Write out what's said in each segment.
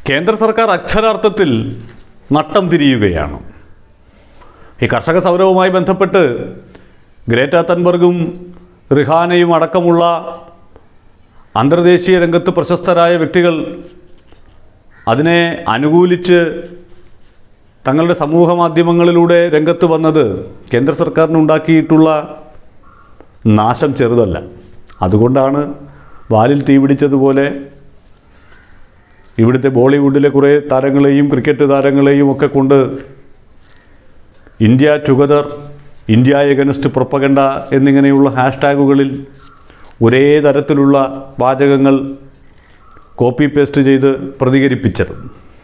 കേന്ദ്ര സർക്കാർ അക്ഷരാർത്ഥത്തിൽ നട്ടം തിരിയുകയാണ് ഈ കർഷക സമരവുമായി ബന്ധപ്പെട്ട് ഗ്രേറ്റ തൻബർഗും റിഹാനയും അടക്കമുള്ള അന്തർദേശീയ രംഗത്ത് പ്രശസ്തരായ വ്യക്തികൾ അതിനെ അനുകൂലിച്ച് തങ്ങളുടെ സമൂഹ മാധ്യമങ്ങളിലൂടെ രംഗത്ത് വന്നത് കേന്ദ്ര സർക്കാരിനുണ്ടാക്കിയിട്ടുള്ള നാശം ചെറുതല്ല അതുകൊണ്ടാണ് വാലിൽ തീ പിടിച്ചതുപോലെ ഇവിടുത്തെ ബോളിവുഡിലെ കുറേ താരങ്ങളെയും ക്രിക്കറ്റ് താരങ്ങളെയും ഒക്കെ കൊണ്ട് India together India against propaganda എന്നിങ്ങനെയുള്ള ഹാഷ്ടാഗുകളിൽ ഒരേ തരത്തിലുള്ള വാചകങ്ങൾ കോപ്പി പേസ്റ്റ് ചെയ്ത് പ്രതികരിപ്പിച്ചത്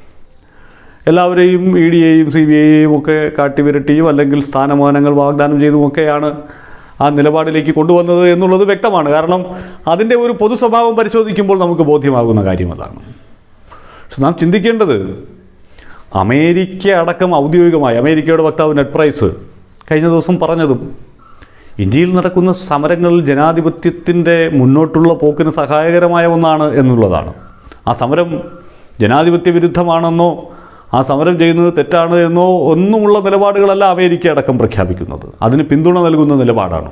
എല്ലാവരെയും ഇ ഡിയെയും സി ബി ഐയെയും ഒക്കെ കാട്ടിവിരട്ടിയും അല്ലെങ്കിൽ സ്ഥാനമാനങ്ങൾ വാഗ്ദാനം ചെയ്തുമൊക്കെയാണ് ആ നിലപാടിലേക്ക് കൊണ്ടുവന്നത് എന്നുള്ളത് വ്യക്തമാണ് കാരണം അതിൻ്റെ ഒരു പൊതു സ്വഭാവം പരിശോധിക്കുമ്പോൾ നമുക്ക് ബോധ്യമാകുന്ന കാര്യം അതാണ് പക്ഷെ നാം ചിന്തിക്കേണ്ടത് അമേരിക്ക അടക്കം ഔദ്യോഗികമായി അമേരിക്കയുടെ വക്താവ് നെറ്റ് പ്രൈസ് കഴിഞ്ഞ ദിവസം പറഞ്ഞതും ഇന്ത്യയിൽ നടക്കുന്ന സമരങ്ങളിൽ ജനാധിപത്യത്തിൻ്റെ മുന്നോട്ടുള്ള പോക്കിന് സഹായകരമായ ഒന്നാണ് എന്നുള്ളതാണ് ആ സമരം ജനാധിപത്യ വിരുദ്ധമാണെന്നോ ആ സമരം ചെയ്യുന്നത് തെറ്റാണ് എന്നോ ഒന്നുമുള്ള നിലപാടുകളല്ല അമേരിക്ക അടക്കം പ്രഖ്യാപിക്കുന്നത് അതിന് പിന്തുണ നൽകുന്ന നിലപാടാണ്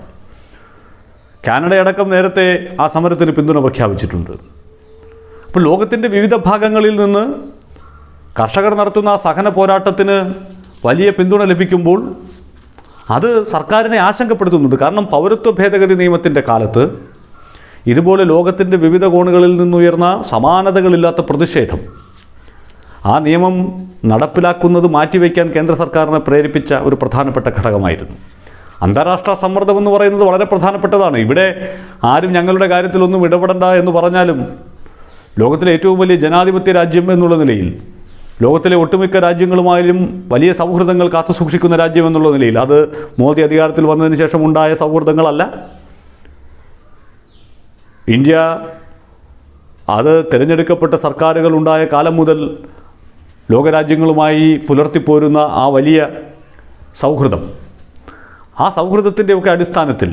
കാനഡയടക്കം നേരത്തെ ആ സമരത്തിന് പിന്തുണ പ്രഖ്യാപിച്ചിട്ടുണ്ട് അപ്പോൾ ലോകത്തിൻ്റെ വിവിധ ഭാഗങ്ങളിൽ നിന്ന് കർഷകർ നടത്തുന്ന ആ സഹന പോരാട്ടത്തിന് വലിയ പിന്തുണ ലഭിക്കുമ്പോൾ അത് സർക്കാരിനെ ആശങ്കപ്പെടുത്തുന്നുണ്ട് കാരണം പൗരത്വ ഭേദഗതി നിയമത്തിൻ്റെ കാലത്ത് ഇതുപോലെ ലോകത്തിൻ്റെ വിവിധ കോണുകളിൽ നിന്നുയർന്ന സമാനതകളില്ലാത്ത പ്രതിഷേധം ആ നിയമം നടപ്പിലാക്കുന്നത് മാറ്റിവെക്കാൻ കേന്ദ്ര സർക്കാരിനെ പ്രേരിപ്പിച്ച ഒരു പ്രധാനപ്പെട്ട ഘടകമായിരുന്നു അന്താരാഷ്ട്ര സമ്മർദ്ദം എന്ന് പറയുന്നത് വളരെ പ്രധാനപ്പെട്ടതാണ് ഇവിടെ ആരും ഞങ്ങളുടെ കാര്യത്തിലൊന്നും ഇടപെടണ്ട എന്ന് പറഞ്ഞാലും ലോകത്തിലെ ഏറ്റവും വലിയ ജനാധിപത്യ രാജ്യം എന്നുള്ള നിലയിൽ ലോകത്തിലെ ഒട്ടുമിക്ക രാജ്യങ്ങളുമായാലും വലിയ സൗഹൃദങ്ങൾ കാത്തുസൂക്ഷിക്കുന്ന രാജ്യം എന്നുള്ള നിലയിൽ അത് മോദി അധികാരത്തിൽ വന്നതിന് ശേഷം ഉണ്ടായ സൗഹൃദങ്ങളല്ല ഇന്ത്യ അത് തിരഞ്ഞെടുക്കപ്പെട്ട സർക്കാരുകൾ ഉണ്ടായ കാലം മുതൽ ലോകരാജ്യങ്ങളുമായി പുലർത്തിപ്പോരുന്ന ആ വലിയ സൗഹൃദം ആ സൗഹൃദത്തിൻ്റെയൊക്കെ അടിസ്ഥാനത്തിൽ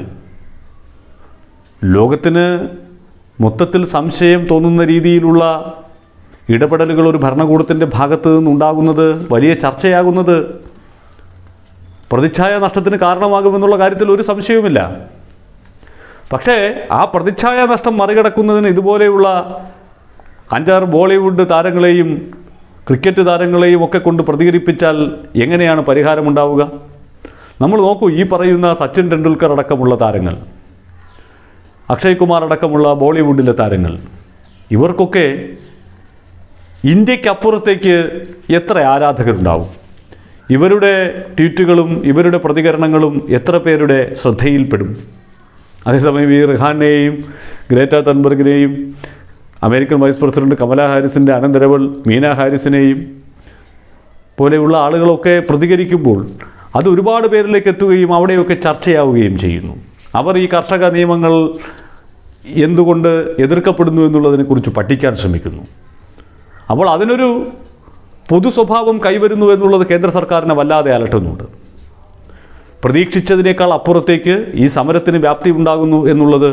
ലോകത്തിന് മൊത്തത്തിൽ സംശയം തോന്നുന്ന രീതിയിലുള്ള ഇടപെടലുകൾ ഒരു ഭരണകൂടത്തിൻ്റെ ഭാഗത്ത് നിന്നുണ്ടാകുന്നത് വലിയ ചർച്ചയാകുന്നത് പ്രതിച്ഛായ നഷ്ടത്തിന് കാരണമാകുമെന്നുള്ള കാര്യത്തിൽ ഒരു സംശയവുമില്ല പക്ഷേ ആ പ്രതിച്ഛായ നഷ്ടം മറികടക്കുന്നതിന് ഇതുപോലെയുള്ള അഞ്ചാറ് ബോളിവുഡ് താരങ്ങളെയും ക്രിക്കറ്റ് താരങ്ങളെയും ഒക്കെ കൊണ്ട് പ്രതികരിപ്പിച്ചാൽ എങ്ങനെയാണ് പരിഹാരമുണ്ടാവുക നമ്മൾ നോക്കൂ ഈ പറയുന്ന സച്ചിൻ ടെണ്ടുൽക്കർ അടക്കമുള്ള താരങ്ങൾ അക്ഷയ് കുമാർ അടക്കമുള്ള ബോളിവുഡിലെ താരങ്ങൾ ഇവർക്കൊക്കെ ഇന്ത്യക്കപ്പുറത്തേക്ക് എത്ര ആരാധകരുണ്ടാവും ഇവരുടെ ട്വീറ്റുകളും ഇവരുടെ പ്രതികരണങ്ങളും എത്ര പേരുടെ ശ്രദ്ധയിൽപ്പെടും അതേസമയം ഈ റിഹാനെയും ഗ്രേറ്റ തൻബർഗിനെയും അമേരിക്കൻ വൈസ് പ്രസിഡന്റ് കമല ഹാരിസിൻ്റെ അനന്തരവൾ മീന ഹാരിസിനെയും പോലെയുള്ള ആളുകളൊക്കെ പ്രതികരിക്കുമ്പോൾ അത് ഒരുപാട് പേരിലേക്ക് എത്തുകയും അവിടെയൊക്കെ ചർച്ചയാവുകയും ചെയ്യുന്നു അവർ ഈ കർഷക നിയമങ്ങൾ എന്തുകൊണ്ട് എതിർക്കപ്പെടുന്നു എന്നുള്ളതിനെക്കുറിച്ച് പഠിക്കാൻ ശ്രമിക്കുന്നു അപ്പോൾ അതിനൊരു പൊതു സ്വഭാവം കൈവരുന്നു എന്നുള്ളത് കേന്ദ്ര സർക്കാരിനെ വല്ലാതെ അലട്ടുന്നുണ്ട് പ്രതീക്ഷിച്ചതിനേക്കാൾ അപ്പുറത്തേക്ക് ഈ സമരത്തിന് വ്യാപ്തി ഉണ്ടാകുന്നു എന്നുള്ളത്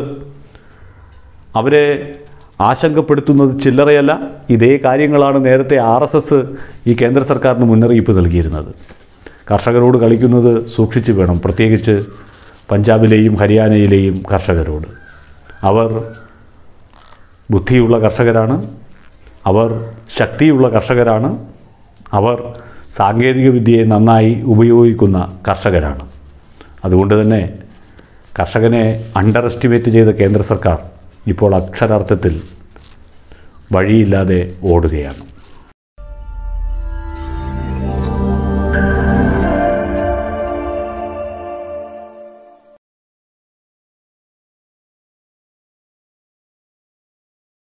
അവരെ ആശങ്കപ്പെടുത്തുന്നത് ചില്ലറയല്ല ഇതേ കാര്യങ്ങളാണ് നേരത്തെ ആർ എസ് എസ് ഈ കേന്ദ്ര സർക്കാരിന് മുന്നറിയിപ്പ് നൽകിയിരുന്നത് കർഷകരോട് കളിക്കുന്നത് സൂക്ഷിച്ചു വേണം പ്രത്യേകിച്ച് പഞ്ചാബിലെയും ഹരിയാനയിലെയും കർഷകരോട് അവർ ബുദ്ധിയുള്ള കർഷകരാണ് അവർ ശക്തിയുള്ള കർഷകരാണ് അവർ സാങ്കേതിക വിദ്യയെ നന്നായി ഉപയോഗിക്കുന്ന കർഷകരാണ് അതുകൊണ്ട് തന്നെ കർഷകനെ അണ്ടർ എസ്റ്റിമേറ്റ് ചെയ്ത കേന്ദ്ര സർക്കാർ ഇപ്പോൾ അക്ഷരാർത്ഥത്തിൽ വഴിയില്ലാതെ ഓടുകയാണ്